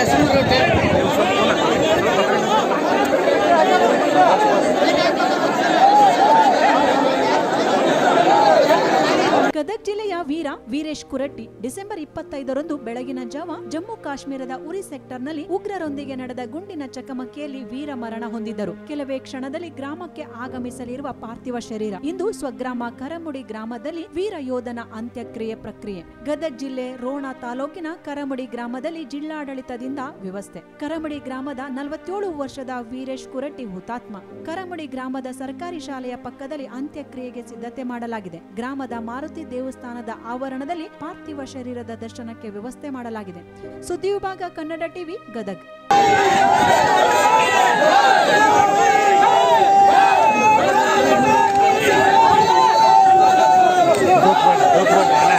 ಗದಗ ಜಿಲ್ಲೆಯ ವೀರ ವೀರೇಶ್ ಕುರಟ್ಟಿ ಡಿಸೆಂಬರ್ ಇಪ್ಪತ್ತೈದರಂದು ಬೆಳಗಿನ ಜಾವ ಜಮ್ಮು ಕಾಶ್ಮೀರದ ಉರಿ ಸೆಕ್ಟರ್ನಲ್ಲಿ ಉಗ್ರರೊಂದಿಗೆ ನಡೆದ ಗುಂಡಿನ ಚಕಮಕಿಯಲ್ಲಿ ವೀರ ಮರಣ ಹೊಂದಿದ್ದರು ಕೆಲವೇ ಕ್ಷಣದಲ್ಲಿ ಗ್ರಾಮಕ್ಕೆ ಆಗಮಿಸಲಿರುವ ಪಾರ್ಥಿವ ಶರೀರ ಇಂದು ಸ್ವಗ್ರಾಮ ಕರಮುಡಿ ಗ್ರಾಮದಲ್ಲಿ ವೀರ ಯೋಧನ ಅಂತ್ಯಕ್ರಿಯೆ ಪ್ರಕ್ರಿಯೆ ಗದಗ ಜಿಲ್ಲೆ ರೋಣ ತಾಲೂಕಿನ ಕರಮುಡಿ ಗ್ರಾಮದಲ್ಲಿ ಜಿಲ್ಲಾಡಳಿತದಿಂದ ವ್ಯವಸ್ಥೆ ಕರಮುಡಿ ಗ್ರಾಮದ ನಲವತ್ತೇಳು ವರ್ಷದ ವೀರೇಶ್ ಕುರಟ್ಟಿ ಹುತಾತ್ಮ ಕರಮುಡಿ ಗ್ರಾಮದ ಸರ್ಕಾರಿ ಶಾಲೆಯ ಪಕ್ಕದಲ್ಲಿ ಅಂತ್ಯಕ್ರಿಯೆಗೆ ಸಿದ್ಧತೆ ಮಾಡಲಾಗಿದೆ ಗ್ರಾಮದ ಮಾರುತಿ ದೇವಸ್ಥಾನದ ಆವರಣದಲ್ಲಿ ಪಾರ್ಥಿವ ಶರೀರದ ದರ್ಶನಕ್ಕೆ ವ್ಯವಸ್ಥೆ ಮಾಡಲಾಗಿದೆ ಸುದ್ದಿ ವಿಭಾಗ ಕನ್ನಡ ಟಿವಿ ಗದಗ್ ಹೋಗ್ಬೇಡ, ಹೋಗ್ಬೇಡ.